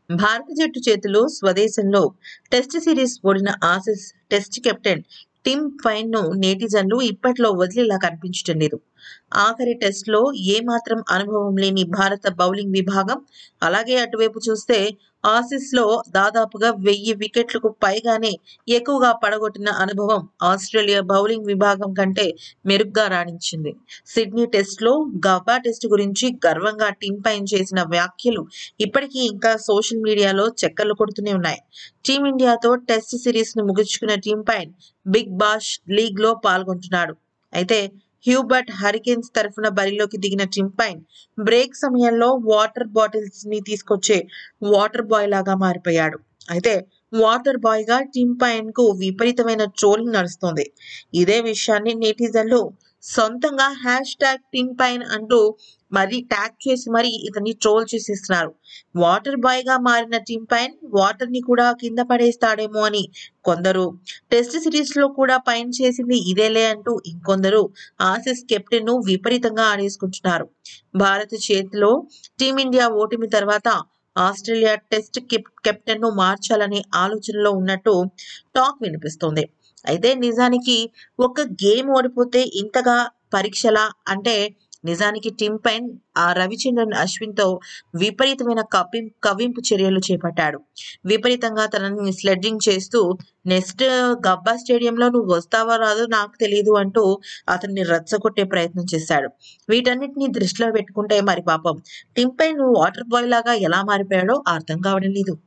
భారత జట్టు చేతిలో స్వదేశంలో టెస్ట్ సిరీస్ ఓడిన Aussies test captain Tim Paine ను నేటిజన్లు ఇప్పట్లో వదిలేలా కనిపించడం లేదు ఆఖరి టెస్ట్ లో ఏమాత్రం అనుభవం లేని భారత బౌలింగ్ విభాగం అలాగే అటువైపు చూస్తే ఆసీస్ లో దాదాపుగా వెయ్యి వికెట్లకు పైగానే ఎక్కువగా పడగొట్టిన అనుభవం ఆస్ట్రేలియా బౌలింగ్ విభాగం కంటే మెరుగ్గా రాణించింది సిడ్నీ టెస్ట్ లో గబ్బా టెస్ట్ గురించి గర్వంగా టీం పైన చేసిన వ్యాఖ్యలు ఇప్పటికీ ఇంకా సోషల్ మీడియాలో చక్కర్లు కొడుతూనే ఉన్నాయి టీమిండియాతో టెస్ట్ సిరీస్ ను ముగించుకున్న Tim Paine Big Bash League లో పాల్గొంటున్నాడు అయితే హ్యూబర్ట్ హరికేన్స్ తరఫున బరిలోకి దిగిన టిమ్ పైన్ బ్రేక్ సమయంలో వాటర్ బాటిల్స్ ని తీసుకొచ్చే వాటర్ బాయ్ లాగా మారిపోయాడు అయితే వాటర్ బాయ్ గా టిమ్ పైన్ కు విపరీతమైన ట్రోలింగ్ నడుస్తుంది ఇదే విషయాన్ని నెటిజన్లు సొంతంగా హ్యాష్ ట్యాగ్ టిమ్ పైన్ అంటూ మరి ట్యాగ్ చేసి మరి ఇతన్ని ట్రోల్ చేసేస్తున్నారు వాటర్ బాయ్ గా మారిన టిమ్ పైన్ వాటర్ ని కూడా కింద పడేస్తాడేమో అని కొందరు టెస్ట్ సిరీస్ లో కూడా పైన్ చేసింది ఇదేలే అంటూ ఇంకొందరు ఆసీస్ కెప్టెన్ ను విపరీతంగా ఆడేసుకుంటున్నారు భారత చేతిలో టీమిండియా ఓటమి తర్వాత ఆస్ట్రేలియా టెస్ట్ కెప్టెన్ ను మార్చాలనే ఆలోచనలో ఉన్నట్టు టాక్ వినిపిస్తుంది అయితే నిజానికి ఒక గేమ్ ఓడిపోతే ఇంతగా పరీక్షలా అంటే నిజానికి టిమ్ పైన్ ఆ రవిచంద్రన్ అశ్విన్ తో విపరీతమైన కవ్వి కవ్వింపు చర్యలు చేపట్టాడు విపరీతంగా తనని స్లెడ్జింగ్ చేస్తూ నెక్స్ట్ గబ్బా స్టేడియంలో నువ్వు వస్తావా రాదో నాకు తెలియదు అంటూ అతన్ని రచ్చగొట్టే ప్రయత్నం చేశాడు వీటన్నిటిని దృష్టిలో పెట్టుకుంటే మరి పాపం టిమ్ పైన్ వాటర్ బాయ్ లాగా ఎలా మారిపోయాడో అర్థం కావడం లేదు